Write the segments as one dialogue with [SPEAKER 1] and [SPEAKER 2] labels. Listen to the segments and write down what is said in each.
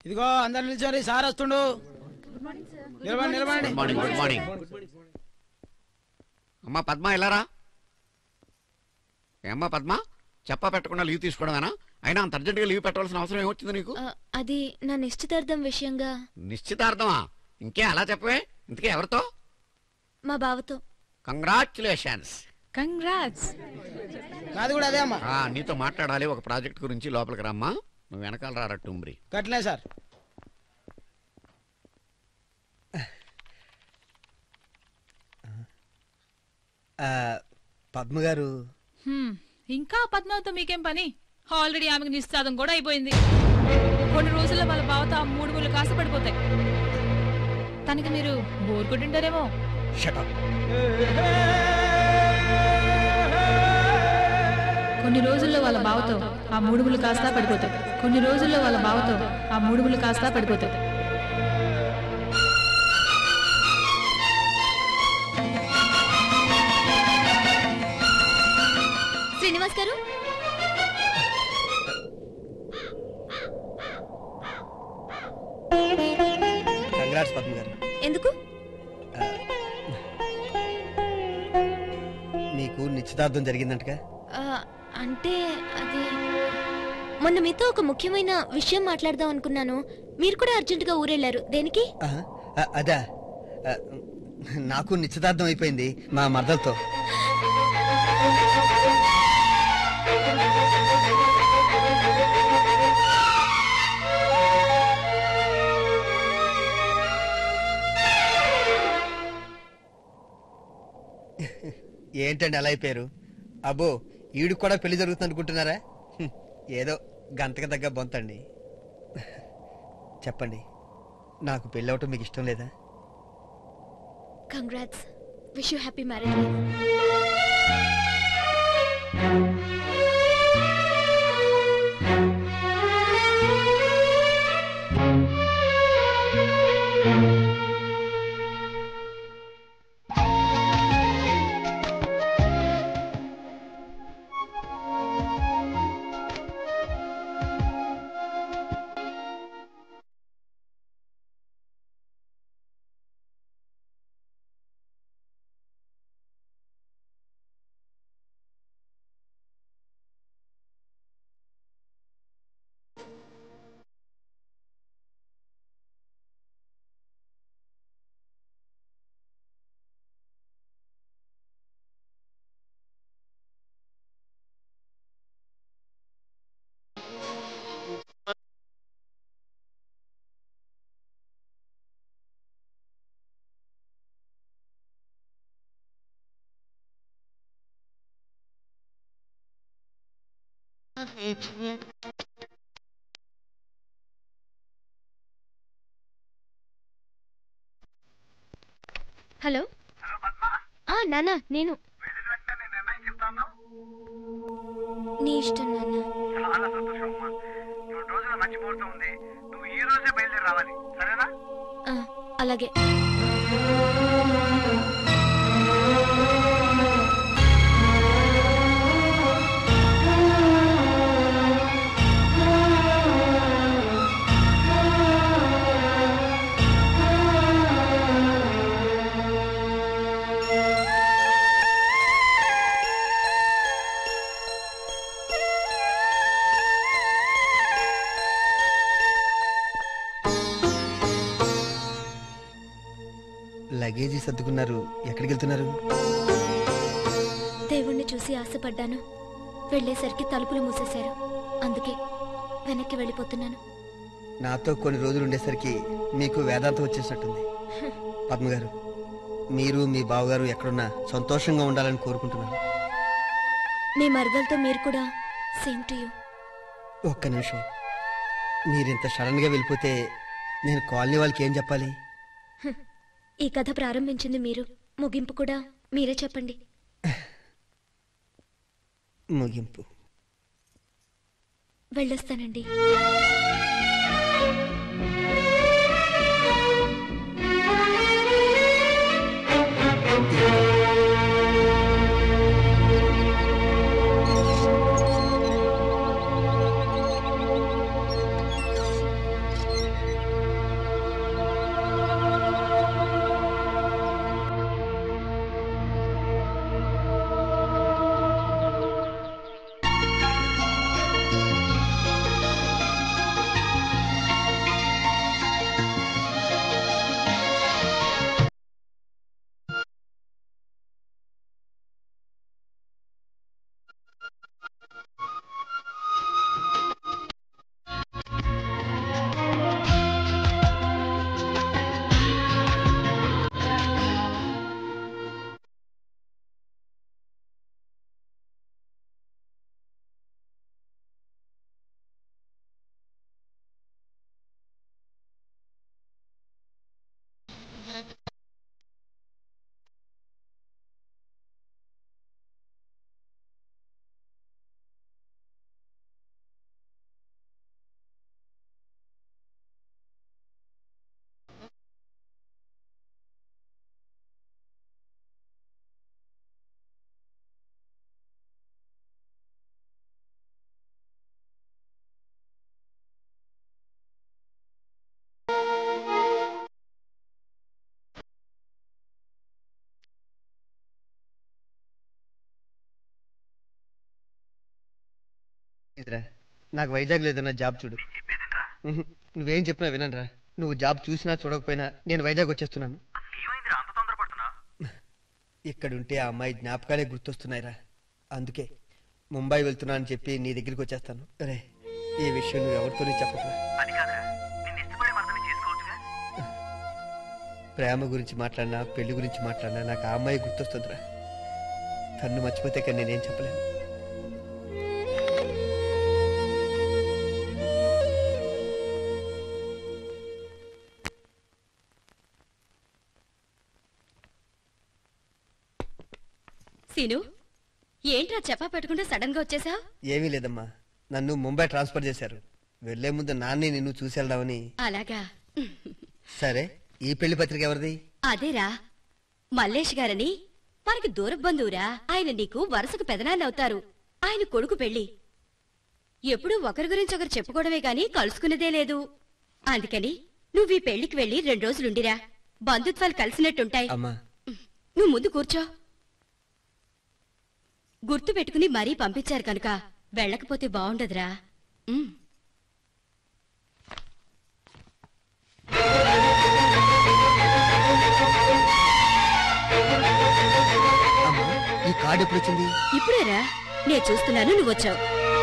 [SPEAKER 1] ఇదిగో అందరు నిల్చోరి సార్ వస్తుండు నిలబడి నిలబడి
[SPEAKER 2] గుడ్ మార్నింగ్ గుడ్ మార్నింగ్ అమ్మా పద్మ ఎలారా ఏమ్మా పద్మ చెప్పా పెట్టకుండా లీవ్ తీసుకోవడమేనా అయినా అంత అర్జెంటుగా లీవ్ పెట్టాల్సిన అవసరం ఏమొచ్చింది నీకు
[SPEAKER 3] ఆ, అది నా నిశ్చితార్థం విషయంగా
[SPEAKER 2] నిశ్చితార్థమా ఇంకే అలా చెప్పవే ఇంతకీ ఎవరితో
[SPEAKER 3] మా బావతో
[SPEAKER 2] కంగ్రాచులేషన్స్
[SPEAKER 4] కంగ్రాట్స్
[SPEAKER 1] నాది కూడా అదే అమ్మా
[SPEAKER 2] నీతో మాట్లాడాలి ఒక ప్రాజెక్ట్ గురించి లోపలికి రమ్మా నువ్వు వెనకాల రారా టుంబ్రి
[SPEAKER 1] కట్లే సార్
[SPEAKER 5] ఆ, పద్మ గారు
[SPEAKER 4] హ్మ్, ఇంకా పద్మావతితో మీకేం పని ఆల్రెడీ ఆమెకు నిశ్చాదం కూడా అయిపోయింది కొన్ని రోజుల్లో వాళ్ళ బావతో ఆ మూడు ముళ్ళు కాస్త పడిపోతాయి తనకి మీరు బోర్ కొట్టింటారేమో
[SPEAKER 5] షటప్
[SPEAKER 4] కొన్ని రోజుల్లో వాళ్ళ బావతో ఆ మూడు ముళ్ళు కాస్త పడిపోతాయి కొన్ని రోజుల్లో వాళ్ళ బావతో ఆ మూడు ముళ్ళు కాస్త పడిపోతాయి
[SPEAKER 3] శ్రీనివాస్ గారు
[SPEAKER 5] కంగ్రాట్స్ పద్మ గారు
[SPEAKER 3] ఎందుకు
[SPEAKER 5] మీకు నిశ్చితార్థం జరిగిందంటగా
[SPEAKER 3] ఆ, అంటే అది మొన్న మీతో ఒక ముఖ్యమైన విషయం మాట్లాడదాం అనుకున్నాను మీరు కూడా అర్జెంటుగా ఊరెళ్ళారు దేనికి
[SPEAKER 5] ఆహా, ఆ, అదా ఆ, నాకు నిశ్చితార్థం అయిపోయింది మా మర్దలతో ఏంటండి అలా అయిపోయారు అబ్బో ఈడు కూడా పెళ్లి జరుగుతుంది అనుకుంటున్నారా హ్మ్, ఏదో గంతకు తగ్గ బొంతండి చెప్పండి నాకు పెళ్ళి అవటం మీకు ఇష్టం లేదా
[SPEAKER 3] congrats wish you happy marriage hello ఆ, నాన్న నేను నీ ఇష్టం నాన్న
[SPEAKER 6] చాలా సంతోషం అమ్మా రెండు రోజుల మంచి ముహూర్తం ఉంది నువ్వు ఈ రోజే బయలుదేరి రావాలి సరేనా
[SPEAKER 3] ఆ, అలాగే
[SPEAKER 5] లగేజీ సర్దుకున్నారు ఎక్కడికి వెళ్తున్నారు
[SPEAKER 3] దేవుణ్ణి చూసి ఆశపడ్డాను వెళ్ళేసరికి తలుపులు మూసేశారు అందుకే వెనక్కి వెళ్ళిపోతున్నాను
[SPEAKER 5] నాతో కొన్ని రోజులు ఉండేసరికి మీకు వేదాంతం వచ్చేసినట్టుంది పద్మ గారు మీరు మీ బావగారు ఎక్కడున్నా సంతోషంగా ఉండాలని కోరుకుంటున్నాను
[SPEAKER 3] మీ మరదలతో మీరు కూడా సేమ్ టు యూ
[SPEAKER 5] ఒక్క నిమిషం మీరింత సడన్ గా వెళ్ళిపోతే నేను కాలనీ వాళ్ళకి ఏం చెప్పాలి
[SPEAKER 3] ఈ కథ ప్రారంభించింది మీరు ముగింపు కూడా మీరే చెప్పండి
[SPEAKER 5] ముగింపు
[SPEAKER 3] వెళ్ళొస్తానండి
[SPEAKER 5] నాకు వైజాగ్ లేదన్న జాబ్ చూడు ఉహు, నువ్వేం చెప్పినా వినరా నువ్వు జాబ్ చూసినా చూడకపోయినా నేను వైజాగ్ వచ్చేస్తున్నాను
[SPEAKER 6] ఏమైందిరా అంత తొందరపడుతున్నా
[SPEAKER 5] ఇక్కడుంటే ఆ అమ్మాయి జ్ఞాపకాలే గుర్తొస్తున్నాయిరా అందుకే ముంబై వెళ్తున్నా అని చెప్పి నీ దగ్గరికి వచ్చేస్తాను రే ఈ విషయం నువ్వు ఎవరితోనే చెప్పకురా
[SPEAKER 6] అది కాదురా నిన్ను ఇష్టపడే మరదలు చేసుకోవచ్చుగా
[SPEAKER 5] ప్రేమ గురించి మాట్లాడినా పెళ్లి గురించి మాట్లాడినా నాకు ఆ అమ్మాయి గుర్తొస్తుందిరా తన్ను మర్చిపోతే కానీ నేనేం చెప్పలేను
[SPEAKER 7] సీను ఏంట్రా చెప్పా పెట్టుకుంటే సడన్ గా వచ్చేసా
[SPEAKER 5] ఏమీ లేదమ్మా నన్ను ముంబై ట్రాన్స్ఫర్ చేశారు వెళ్లే ముందు నాన్నే నిన్ను చూసి వెళ్దామని
[SPEAKER 7] అలాగా
[SPEAKER 5] సరే ఈ పెళ్లి పత్రిక ఎవరిది
[SPEAKER 7] అదేరా మల్లేష్ గారని మనకి దూర బంధువురా ఆయన నీకు వరుసకు పెదనాన్న అవుతారు ఆయన కొడుకు పెళ్లి ఎప్పుడూ ఒకరి గురించి ఒకరు చెప్పుకోవడమే గాని కలుసుకునేదే లేదు అందుకని నువ్వు ఈ పెళ్లికి వెళ్లి రెండు రోజులుండిరా బంధుత్వాలు కలిసినట్టుంటాయి
[SPEAKER 5] అమ్మా
[SPEAKER 7] నువ్వు ముందు కూర్చో గుర్తు పెట్టుకుని మరీ పంపించారు కనుక వెళ్ళకపోతే బాగుండదురా ఉమ్.
[SPEAKER 5] అమ్మా ఈ కార్డు ఎప్పుడు వచ్చింది
[SPEAKER 7] ఇప్పుడేరా నేను చూస్తున్నాను నువ్వు వచ్చావు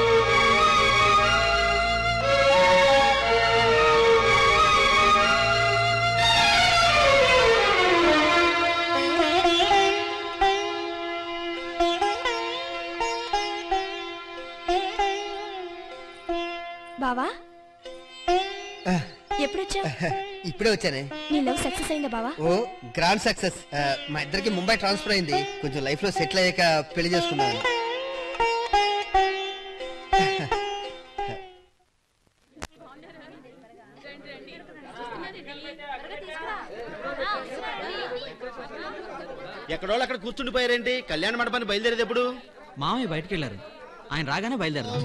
[SPEAKER 3] బావా
[SPEAKER 5] ఆ,
[SPEAKER 3] ఎప్పుడొచ్చా
[SPEAKER 5] ఇప్పుడే వచ్చానే
[SPEAKER 3] నీ లవ్ సక్సెస్ అయిందా బావా
[SPEAKER 5] ఓ గ్రాండ్ సక్సెస్ ఆ, మా ఇద్దరికి ముంబై ట్రాన్స్ఫర్ అయింది కొంచెం లైఫ్ లో సెటిల్ అయ్యాక పెళ్లి చేసుకున్నాను
[SPEAKER 8] ఎక్కడోళ్ళు అక్కడ కూర్చుండిపోయారేంటి కళ్యాణ మండపాన్ని బయలుదేరేది ఎప్పుడు
[SPEAKER 1] మామయ్య బయటికి వెళ్ళారు ఆయన రాగానే బయలుదేరదాం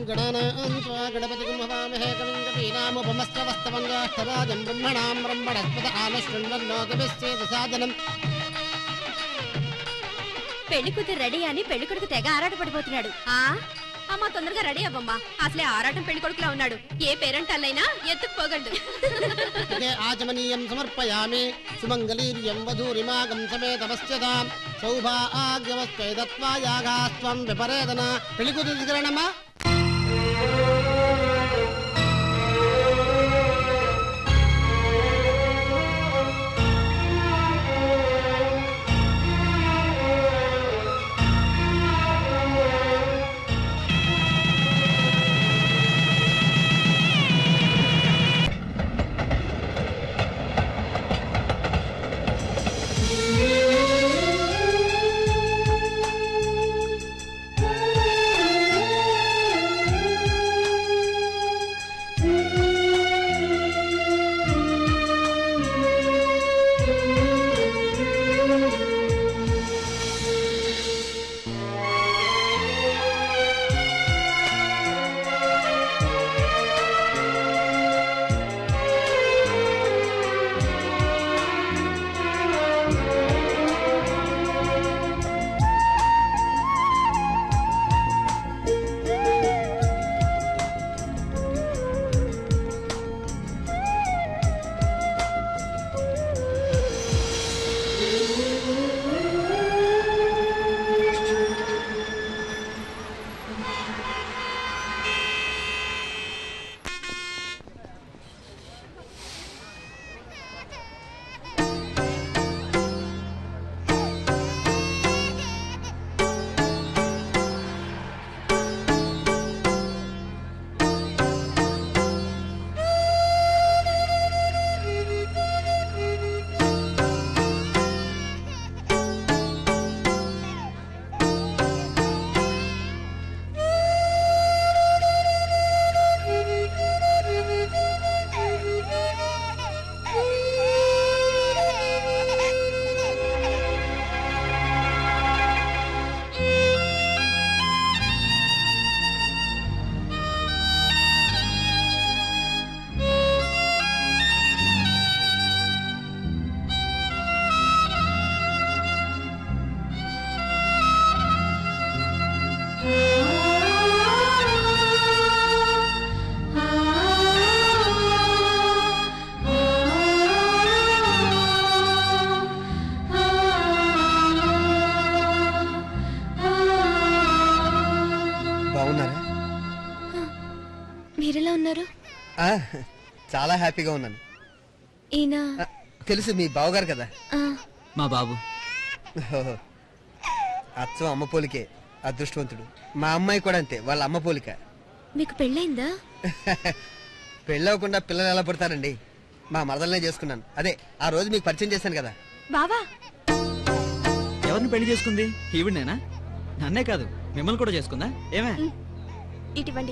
[SPEAKER 7] పెళ్లి కూతురు రెడీ అని పెళ్లి కొడుకు తెగ ఆరాట పడిపోతున్నాడు ఆ అమ్మా తొందరగా రెడీ అవ్వమ్మా అసలే ఆరాటం పెళ్లి కొడుకులా ఉన్నాడు ఏ పేరెంటాలైనా ఎత్తుకుపోగలడు
[SPEAKER 9] ఆచమనీయం సమర్పయామి సుమంగళీర్యం వధూరిమాగం సమేతమస్యతాం సౌభాగ్యమస్వై దత్వాయాగాస్త్వం విపరేదన పెళ్లి కూతురు తీసుకురానమ్మా
[SPEAKER 5] ఆ, చాలా హ్యాపీగా ఉన్నాను
[SPEAKER 3] ఈయన
[SPEAKER 5] ఆ, తెలుసు మీ బావగారు కదా
[SPEAKER 3] ఆ,
[SPEAKER 1] మా బాబు
[SPEAKER 5] ఓహో. అచ్చం అమ్మ పోలికే అదృష్టవంతుడు మా అమ్మాయి కూడా అంతే వాళ్ళ అమ్మ పోలిక
[SPEAKER 3] మీకు పెళ్ళైందా
[SPEAKER 5] పెళ్ళవకుండా పిల్లలు ఎలా పుడతారండి మా మరదలనే చేసుకున్నాను అదే ఆ రోజు మీకు పరిచయం చేశాను కదా
[SPEAKER 7] బావా
[SPEAKER 1] ఎవరిని పెళ్లి చేసుకుంది ఈవిడనేనా నన్నే కాదు మిమ్మల్ని కూడా చేసుకుందా ఏమే
[SPEAKER 7] ఇటివ్వండి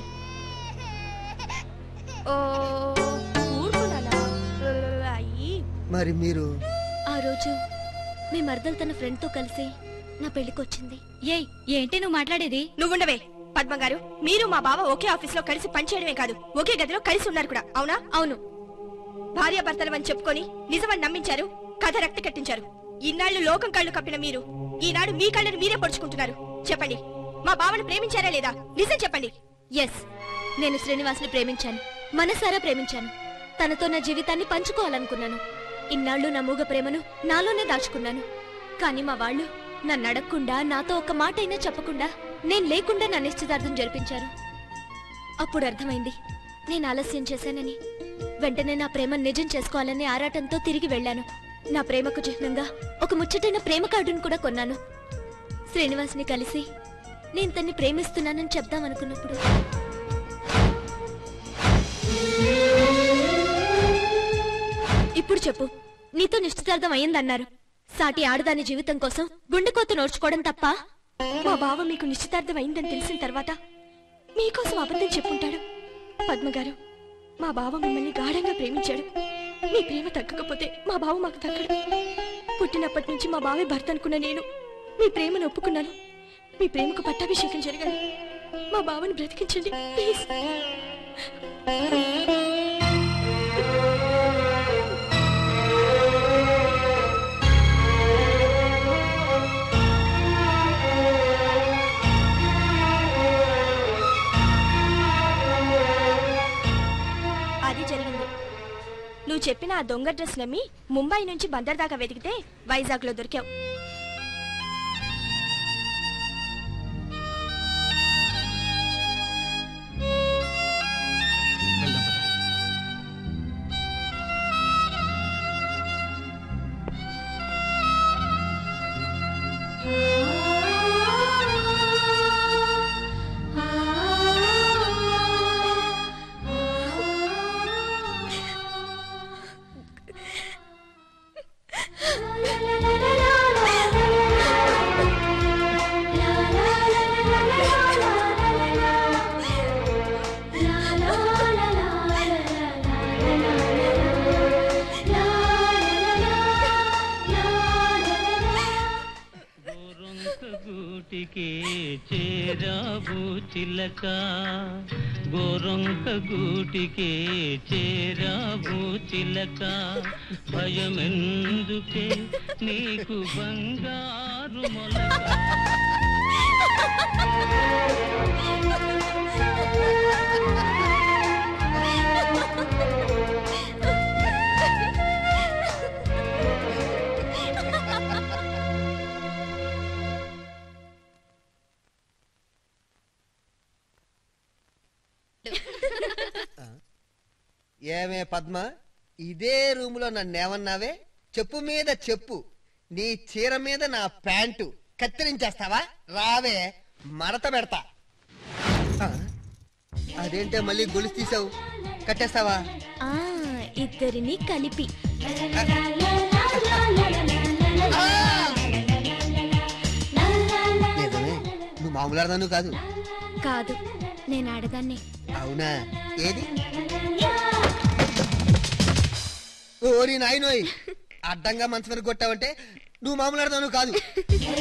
[SPEAKER 7] ఓ ఊరుకున్నానా అయ్యి
[SPEAKER 5] మరి మీరు
[SPEAKER 3] ఆ రోజు మీ మరదలు తన ఫ్రెండ్తో కలిసి నా పెళ్లికి వచ్చింది
[SPEAKER 7] ఏయ్ ఏంటి నువ్వు మాట్లాడేది నువ్వుండవే పద్మ గారు మీరు మా బావ ఒకే ఆఫీస్ లో కలిసి పనిచేయడమే కాదు ఒకే గదిలో కలిసి ఉన్నారు కూడా అవునా
[SPEAKER 3] అవును
[SPEAKER 7] భార్యాభర్తలు అని చెప్పుకొని నిజమని నమ్మించారు కథ రక్తి కట్టించారు ఇన్నాళ్ళు లోకం కళ్ళు కప్పిన మీరు ఈనాడు మీ కళ్ళను మీరే పొడుచుకుంటున్నారు చెప్పండి మా బావను ప్రేమించారా లేదా నిజం చెప్పండి
[SPEAKER 3] ఎస్ నేను శ్రీనివాస్ని ప్రేమించాను మనసారా ప్రేమించాను తనతో నా జీవితాన్ని పంచుకోవాలనుకున్నాను ఇన్నాళ్ళు నా మూగ ప్రేమను నాలోనే దాచుకున్నాను కానీ మా వాళ్ళు నన్ను అడగకుండా నాతో ఒక్క మాట అయినా చెప్పకుండా నేను లేకుండా నా నిశ్చితార్థం జరిపించారు అప్పుడు అర్థమైంది నేను ఆలస్యం చేశానని వెంటనే నా ప్రేమ నిజం చేసుకోవాలనే ఆరాటంతో తిరిగి వెళ్ళాను నా ప్రేమకు చిహ్నంగా ఒక ముచ్చటైన ప్రేమ కార్డును కూడా కొన్నాను శ్రీనివాస్ని కలిసి నేను తన్ని ప్రేమిస్తున్నానని చెప్దాం అనుకున్నప్పుడు ఇప్పుడు చెప్పు నీతో నిశ్చితార్థం అయ్యిందన్నారు సాటి ఆడదాని జీవితం కోసం గుండెకోత నోడ్చుకోవడం తప్ప
[SPEAKER 7] మా బావ మీకు నిశ్చితార్థం అయిందని తెలిసిన తర్వాత మీకోసం అబద్ధం చెప్పుంటాడు పద్మ గారు మా బావ మిమ్మల్ని గాఢంగా ప్రేమించాడు మీ ప్రేమ తగ్గకపోతే మా బావ మాకు తగ్గడు పుట్టినప్పటి నుంచి మా బావే భర్త అనుకున్న నేను మీ ప్రేమను ఒప్పుకున్నాను మీ ప్రేమకు పట్టాభిషేకం జరగాలి మా బావని బ్రతికించండి ప్లీజ్ అది జరిగింది నువ్వు చెప్పిన ఆ దొంగ డ్రెస్ నమ్మి ముంబై నుంచి బందర్ దాకా వెతికితే వైజాగ్ లో దొరికావు
[SPEAKER 1] వెళ్దాం పద.
[SPEAKER 10] గూటికే చేరావు చిలక గోరొంక గూటికే చేరావు చిలక భయమెందుకే నీకు బంగారు మొలక
[SPEAKER 5] ఏమే పద్మ ఇదే రూమ్ లో నన్ను ఏమన్నావే చెప్పు మీద చెప్పు నీ చీర మీద నా ప్యాంటు కత్తిరించేస్తావా రావే మడత పెడతా ఆ, అదేంటే మళ్ళీ గొలుసు తీసావు కట్టేస్తావా
[SPEAKER 3] ఆ ఇద్దరిని కలిపి
[SPEAKER 5] నిజమే నువ్వు మామూలు అర్థాను కాదు
[SPEAKER 3] కాదు నేను ఆడదాన్ని
[SPEAKER 5] అవునా ఏది ఓరి నాయనోయ్ అడ్డంగా మంచం కొట్టావంటే నువ్వు మామూలు అర్థాను కాదు